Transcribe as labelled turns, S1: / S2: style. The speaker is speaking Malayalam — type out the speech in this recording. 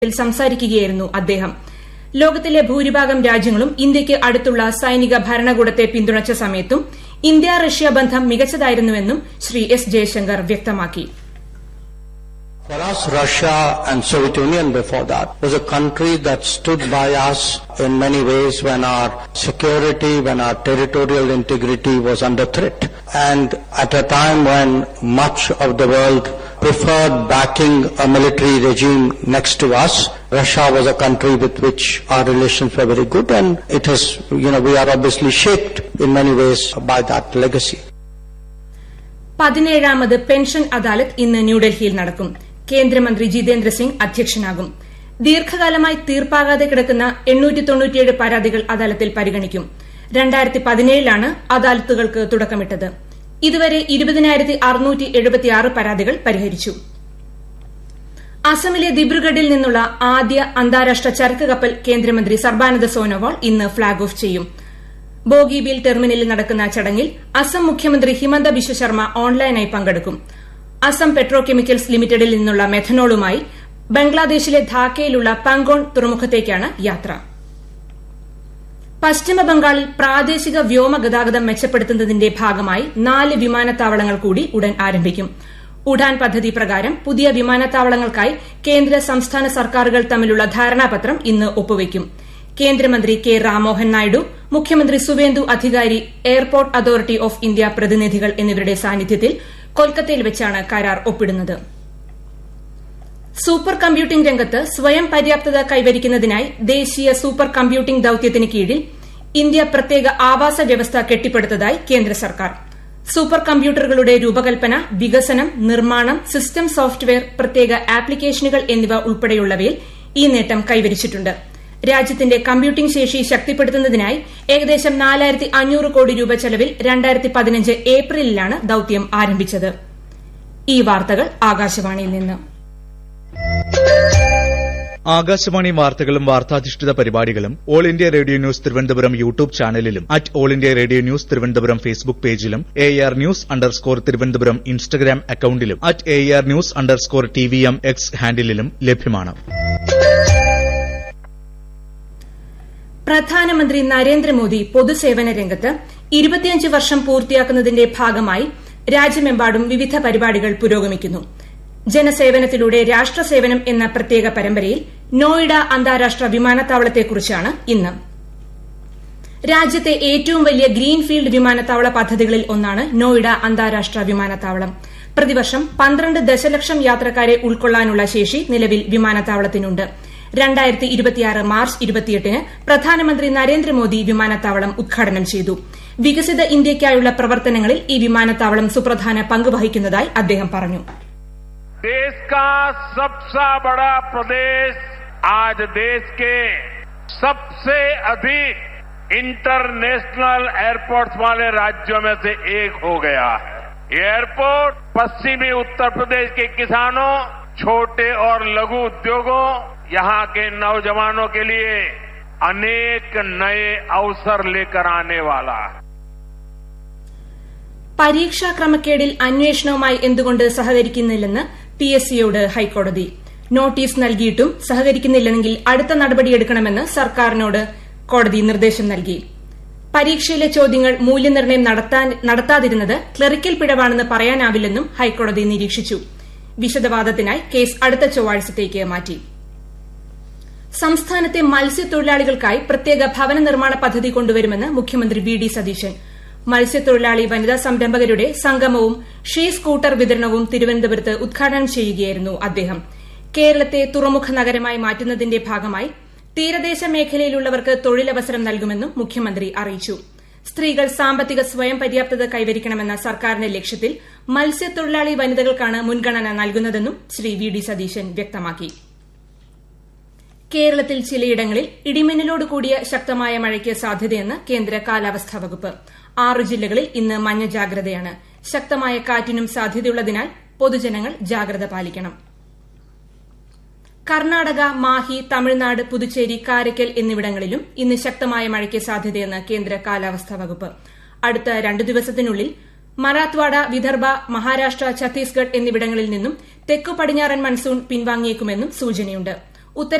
S1: ൽ സംസാരിക്കുകയായിരുന്നു അദ്ദേഹം ലോകത്തിലെ ഭൂരിഭാഗം രാജ്യങ്ങളും ഇന്ത്യയ്ക്ക് അടുത്തുള്ള സൈനിക ഭരണകൂടത്തെ പിന്തുണച്ച സമയത്തും ഇന്ത്യ റഷ്യ ബന്ധം മികച്ചതായിരുന്നുവെന്നും ശ്രീ എസ് ജയശങ്കർ വ്യക്തമാക്കി
S2: For us, Russia and Soviet Union before that was a country that stood by us in many ways when our security, when our territorial integrity was under threat. And at a time when much of the world preferred backing a military regime next to us, Russia was a country with which our relations were very good and it has, you know, we are obviously shaped in many ways by that legacy.
S1: പതിനേഴാമത് പെൻഷൻ അദാലത്ത് ഇന്ന് ന്യൂഡൽഹിയിൽ നടക്കും കേന്ദ്രമന്ത്രി ജിതേന്ദ്ര സിംഗ് അധ്യക്ഷനാകും ദീർഘകാലമായി തീർപ്പാകാതെ കിടക്കുന്ന എണ്ണൂറ്റി തൊണ്ണൂറ്റിയേഴ് പരാതികൾ അദാലത്തിൽ പരിഗണിക്കും രണ്ടായിരത്തി പതിനേഴിലാണ് അദാലത്തുകൾക്ക് തുടക്കമിട്ടത് ഇതുവരെ ഇരുപതിനായിരത്തി അറുന്നൂറ്റി എഴുപത്തിയാറ് പരാതികൾ പരിഹരിച്ചു അസമിലെ ദിബ്രുഗഡിൽ നിന്നുള്ള ആദ്യ അന്താരാഷ്ട്ര ചരക്ക് കപ്പൽ കേന്ദ്രമന്ത്രി സർബാനന്ദ സോനോവാൾ ഇന്ന് ഫ്ളാഗ് ഓഫ് ചെയ്യും ബോഗിബീൽ ടെർമിനലിൽ നടക്കുന്ന ചടങ്ങിൽ അസം മുഖ്യമന്ത്രി ഹിമന്ത ബിശ്വ ശർമ്മ ഓൺലൈനായി പങ്കെടുക്കും അസം പെട്രോ കെമിക്കൽസ് ലിമിറ്റഡിൽ നിന്നുള്ള മെഥനോളുമായി ബംഗ്ലാദേശിലെ ധാക്കയിലുള്ള പങ്കോൺ തുറമുഖത്തേക്കാണ് യാത്ര പശ്ചിമബംഗാളിൽ പ്രാദേശിക വ്യോമ ഗതാഗതം മെച്ചപ്പെടുത്തുന്നതിന്റെ ഭാഗമായി നാല് വിമാനത്താവളങ്ങൾ കൂടി ഉടൻ ആരംഭിക്കും ഉഡാൻ പദ്ധതി പ്രകാരം പുതിയ വിമാനത്താവളങ്ങൾക്കായി കേന്ദ്ര സംസ്ഥാന സർക്കാരുകൾ തമ്മിലുള്ള ധാരണാപത്രം ഇന്ന് ഒപ്പുവയ്ക്കും കേന്ദ്രമന്ത്രി കെ രാംമോഹൻ നായിഡു മുഖ്യമന്ത്രി സുവേന്ദു അധികാരി എയർപോർട്ട് അതോറിറ്റി ഓഫ് ഇന്ത്യ പ്രതിനിധികൾ എന്നിവരുടെ സാന്നിധ്യത്തിൽ കൊൽക്കത്തയിൽ വെച്ചാണ് കരാർ ഒപ്പിടുന്നത് സൂപ്പർ കമ്പ്യൂട്ടിംഗ് രംഗത്ത് സ്വയം പര്യാപ്തത കൈവരിക്കുന്നതിനായി ദേശീയ സൂപ്പർ കമ്പ്യൂട്ടിംഗ് ദൌത്യത്തിന് കീഴിൽ ഇന്ത്യ പ്രത്യേക ആവാസ വ്യവസ്ഥ കെട്ടിപ്പടുത്തതായി കേന്ദ്ര സർക്കാർ സൂപ്പർ കമ്പ്യൂട്ടറുകളുടെ രൂപകൽപ്പന വികസനം നിർമ്മാണം സിസ്റ്റം സോഫ്റ്റ്വെയർ പ്രത്യേക ആപ്ലിക്കേഷനുകൾ എന്നിവ ഉൾപ്പെടെയുള്ളവയിൽ ഈ നേട്ടം കൈവരിച്ചിട്ടുണ്ട് രാജ്യത്തിന്റെ കമ്പ്യൂട്ടിംഗ് ശേഷി ശക്തിപ്പെടുത്തുന്നതിനായി ഏകദേശം നാലായിരത്തി അഞ്ഞൂറ് കോടി രൂപ ചെലവിൽ രണ്ടായിരത്തി പതിനഞ്ച് ഏപ്രിലിലാണ് ദൌത്യം ആരംഭിച്ചത് ഈ വാർത്തകൾ ആകാശവാണിയിൽ നിന്ന്
S3: ആകാശവാണി വാർത്തകളും വാർത്താധിഷ്ഠിത പരിപാടികളും all India radio news Thiruvananthapuram YouTube ചാനലിലും at all India radio news Thiruvananthapuram Facebook പേജിലും A R news underscore Thiruvananthapuram Instagram അക്കൌണ്ടിലും at A R news underscore T V M X ഹാൻഡിലും ലഭ്യമാണ്
S1: പ്രധാനമന്ത്രി നരേന്ദ്രമോദി പൊതുസേവന രംഗത്ത് ഇരുപത്തിയഞ്ച് വർഷം പൂർത്തിയാക്കുന്നതിന്റെ ഭാഗമായി രാജ്യമെമ്പാടും വിവിധ പരിപാടികൾ പുരോഗമിക്കുന്നു ജനസേവനത്തിലൂടെ രാഷ്ട്രസേവനം എന്ന പ്രത്യേക പരമ്പരയിൽ നോയിഡ അന്താരാഷ്ട്ര വിമാനത്താവളത്തെക്കുറിച്ചാണ് ഇന്ന് രാജ്യത്തെ ഏറ്റവും വലിയ ഗ്രീൻഫീൽഡ് വിമാനത്താവള പദ്ധതികളിൽ ഒന്നാണ് നോയിഡ അന്താരാഷ്ട്ര വിമാനത്താവളം പ്രതിവർഷം പന്ത്രണ്ട് ദശലക്ഷം യാത്രക്കാരെ ഉൾക്കൊള്ളാനുള്ള ശേഷി നിലവിൽ വിമാനത്താവളത്തിനുണ്ട് രണ്ടായിരത്തി ഇരുപത്തിയാറ് മാർച്ച് ഇരുപത്തിയെട്ടിന് പ്രധാനമന്ത്രി നരേന്ദ്രമോദി വിമാനത്താവളം ഉദ്ഘാടനം ചെയ്തു വികസിത ഇന്ത്യയ്ക്കായുള്ള പ്രവർത്തനങ്ങളിൽ ഈ വിമാനത്താവളം സുപ്രധാന പങ്ക് വഹിക്കുന്നതായി അദ്ദേഹം പറഞ്ഞു
S4: देश का सबसे बड़ा प्रदेश आज देश के सबसे अधिक इंटरनेशनल एयरपोर्ट्स वाले राज्यों में से एक हो गया है ये एयरपोर्ट पश्चिमी उत्तर प्रदेश के किसानों छोटे और लघु उद्योगों यहां के नौजवानों के लिए अनेक नए अवसर लेकर आने वाला है
S1: പരീക്ഷാ ക്രമക്കേടിൽ അന്വേഷണവുമായി എന്തുകൊണ്ട് സഹകരിക്കുന്നില്ലെന്ന് പി എസ് സിയോട് ഹൈക്കോടതി നോട്ടീസ് നൽകിയിട്ടും സഹകരിക്കുന്നില്ലെങ്കിൽ അടുത്ത നടപടിയെടുക്കണമെന്ന് സർക്കാരിനോട് കോടതി നിർദ്ദേശം നൽകി പരീക്ഷയിലെ ചോദ്യങ്ങൾ മൂല്യനിർണ്ണയം നടത്താതിരുന്നത് ക്ലറിക്കൽ പിഴവാണെന്ന് പറയാനാവില്ലെന്നും ഹൈക്കോടതി നിരീക്ഷിച്ചു വിശദവാദത്തിനായി കേസ് അടുത്ത ചൊവ്വാഴ്ചത്തേക്ക് മാറ്റി സംസ്ഥാനത്തെ മത്സ്യത്തൊഴിലാളികൾക്കായി പ്രത്യേക ഭവന നിർമ്മാണ പദ്ധതി കൊണ്ടുവരുമെന്ന് മുഖ്യമന്ത്രി വി ഡി സതീശൻ മത്സ്യത്തൊഴിലാളി വനിതാ സംരംഭകരുടെ സംഗമവും ഷീ സ്കൂട്ടർ വിതരണവും തിരുവനന്തപുരത്ത് ഉദ്ഘാടനം ചെയ്യുകയായിരുന്നു അദ്ദേഹം കേരളത്തെ തുറമുഖ നഗരമായി മാറ്റുന്നതിന്റെ ഭാഗമായി തീരദേശ മേഖലയിലുള്ളവർക്ക് തൊഴിലവസരം നൽകുമെന്നും മുഖ്യമന്ത്രി അറിയിച്ചു സ്ത്രീകൾ സാമ്പത്തിക സ്വയം പര്യാപ്തത കൈവരിക്കണമെന്ന സർക്കാരിന്റെ ലക്ഷ്യത്തിൽ മത്സ്യത്തൊഴിലാളി വനിതകൾക്കാണ് മുൻഗണന നൽകുന്നതെന്നും ശ്രീ വി ഡി സതീശൻ വ്യക്തമാക്കി കേരളത്തിൽ ചിലയിടങ്ങളിൽ ഇടിമിന്നലോട് കൂടിയ ശക്തമായ മഴയ്ക്ക് സാധ്യതയെന്ന് കേന്ദ്ര കാലാവസ്ഥാ വകുപ്പ് ആറ് ജില്ലകളിൽ ഇന്ന് മഞ്ഞ ജാഗ്രതയാണ് ശക്തമായ കാറ്റിനും സാധ്യതയുള്ളതിനാൽ പൊതുജനങ്ങൾ ജാഗ്രത പാലിക്കണം കർണാടക മാഹി തമിഴ്നാട് പുതുച്ചേരി കാരയ്ക്കൽ എന്നിവിടങ്ങളിലും ഇന്ന് ശക്തമായ മഴയ്ക്ക് സാധ്യതയെന്ന് കേന്ദ്ര കാലാവസ്ഥാ വകുപ്പ് അടുത്ത രണ്ടു ദിവസത്തിനുള്ളിൽ മറാത്വാഡ വിദർഭ മഹാരാഷ്ട്ര ഛത്തീസ്ഗഡ് എന്നിവിടങ്ങളിൽ നിന്നും തെക്കു പടിഞ്ഞാറൻ മൺസൂൺ പിൻവാങ്ങിയേക്കുമെന്നും സൂചനയുണ്ട്